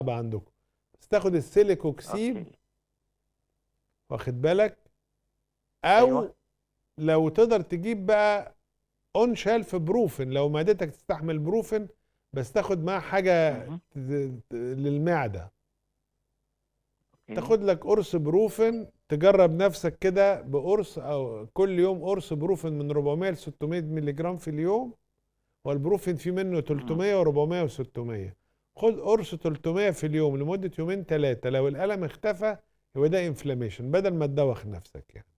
عندكم بس تاخد السيليكوكسيب اوكي واخد بالك او أيوة. لو تقدر تجيب بقى اون شيلف بروفن لو معدتك تستحمل بروفن بس تاخد معاه حاجه مهم. ت- ت- للمعده أوكي. تاخد لك قرص بروفن تجرب نفسك كده بقرص او كل يوم قرص بروفن من 400 ل 600 مللي جرام في اليوم والبروفن في منه 300 و400 و600 خد قرص 300 في اليوم لمده يومين ثلاثه لو الالم اختفى يبقى ده انفلاميشن بدل ما تدوخ نفسك يعني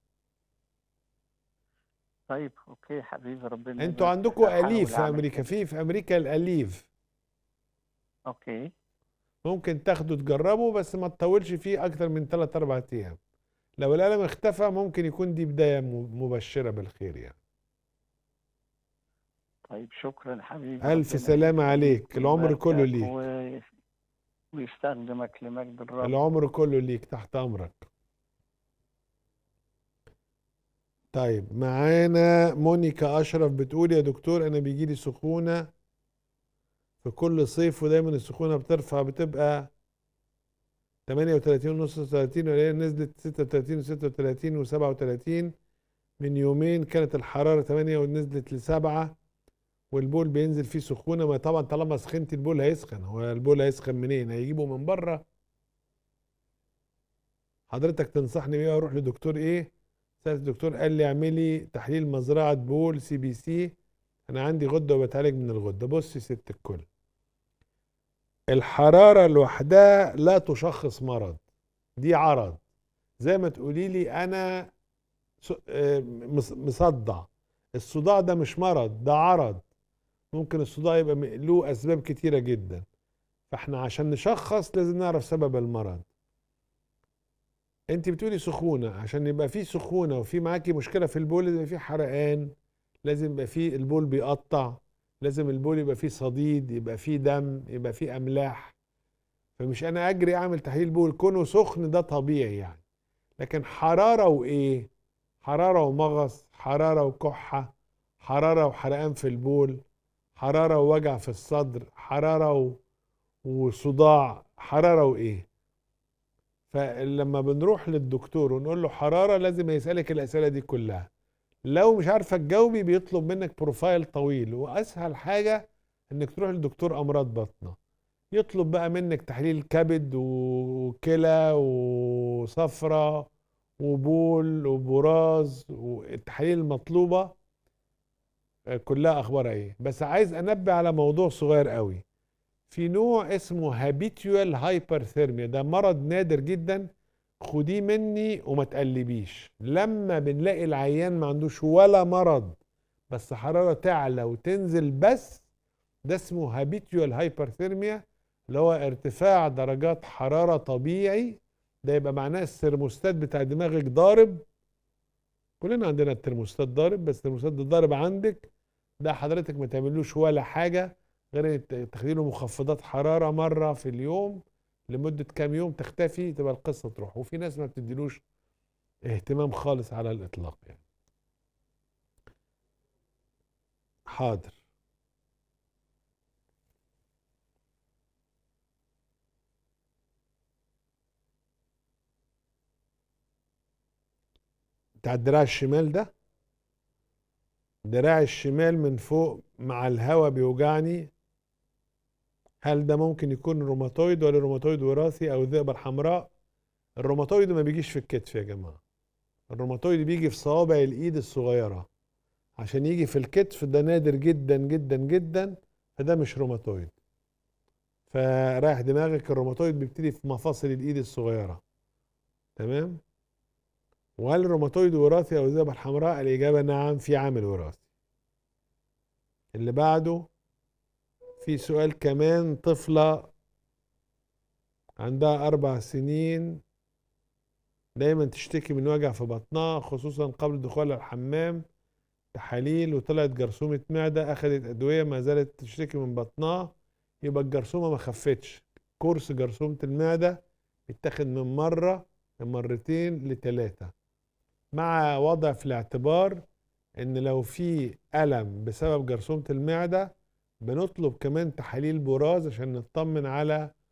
طيب اوكي حبيبي ربنا انتوا يبارك. عندكم هحاول اليف في أعمل امريكا كده. في في امريكا الاليف اوكي ممكن تاخده تجربه بس ما تطولش فيه اكتر من 3 4 ايام لو الالم اختفى ممكن يكون دي بدايه م- مبشره بالخير يعني طيب شكرا حبيبي الف ربنا سلامه عليك يخليك العمر كله ويباركك ليك و... ويستخدمك لمجد الرب العمر كله ليك تحت امرك طيب معانا مونيكا اشرف بتقول يا دكتور انا بيجي لي سخونه في كل صيف ودايما السخونه بترفع بتبقى 38 ونص 36 وهي نزلت 36 و36 و37 من يومين كانت الحراره 8 ونزلت لسبعة والبول بينزل فيه سخونه ما طبعا طالما سخنت البول هيسخن هو البول هيسخن منين هيجيبه من بره حضرتك تنصحني بيه اروح لدكتور ايه سألت الدكتور قال لي اعملي تحليل مزرعه بول سي بي سي انا عندي غده وبتعالج من الغده بصي ست الكل الحراره لوحدها لا تشخص مرض دي عرض زي ما تقولي لي انا س- آه، مص- مصدع الصداع ده مش مرض ده عرض ممكن الصداع يبقى م- له اسباب كتيره جدا فاحنا عشان نشخص لازم نعرف سبب المرض انت بتقولي سخونه عشان يبقى في سخونه وفي معاكي مشكله في البول لازم يبقى في حرقان لازم يبقى في البول بيقطع لازم البول يبقى فيه صديد يبقى فيه دم يبقى فيه املاح فمش انا اجري اعمل تحليل بول كونه سخن ده طبيعي يعني لكن حراره وايه حراره ومغص حراره وكحه حراره وحرقان في البول حراره ووجع في الصدر حراره و... وصداع حراره وايه فلما بنروح للدكتور ونقول له حراره لازم يسالك الاسئله دي كلها لو مش عارفه تجاوبي بيطلب منك بروفايل طويل واسهل حاجه انك تروح لدكتور امراض باطنه يطلب بقى منك تحليل كبد وكلى وصفرة وبول وبراز والتحاليل المطلوبه آه، كلها اخبارها ايه بس عايز انبه على موضوع صغير قوي في نوع اسمه هابيتوال هايبرثيرميا ده مرض نادر جدا خديه مني وما تقلبيش لما بنلاقي العيان ما عندوش ولا مرض بس حرارة تعلى وتنزل بس ده اسمه هابيتوال هايبرثيرميا اللي هو ارتفاع درجات حرارة طبيعي ده يبقى معناه الثرموستات بتاع دماغك ضارب كلنا عندنا الترموستات ضارب بس الترموستات ده ضارب عندك ده حضرتك ما تعملوش ولا حاجة غير إنك تاخدي له مخفضات حرارة مرة في اليوم لمدة كام يوم تختفي تبقى القصة تروح وفي ناس ما بتديلوش اهتمام خالص على الإطلاق يعني حاضر بتاع الدراع الشمال ده دراع الشمال من فوق مع الهوا بيوجعني هل ده ممكن يكون روماتويد ولا روماتويد وراثي او الذئبه الحمراء الروماتويد ما بيجيش في الكتف يا جماعه الروماتويد بيجي في صوابع الايد الصغيره عشان يجي في الكتف ده نادر جدا جدا جدا فده مش روماتويد فرايح دماغك الروماتويد بيبتدي في مفاصل الايد الصغيره تمام وهل الروماتويد وراثي او الذئبه الحمراء الاجابه نعم في عامل وراثي اللي بعده في سؤال كمان طفلة عندها أربع سنين دايما تشتكي من وجع في بطنها خصوصا قبل دخولها الحمام تحاليل وطلعت جرثومة معدة أخذت أدوية ما زالت تشتكي من بطنها يبقى الجرثومة ما خفتش كورس جرثومة المعدة يتاخد من مرة لمرتين لتلاتة مع وضع في الاعتبار ان لو في ألم بسبب جرثومة المعدة بنطلب كمان تحاليل براز عشان نطمن على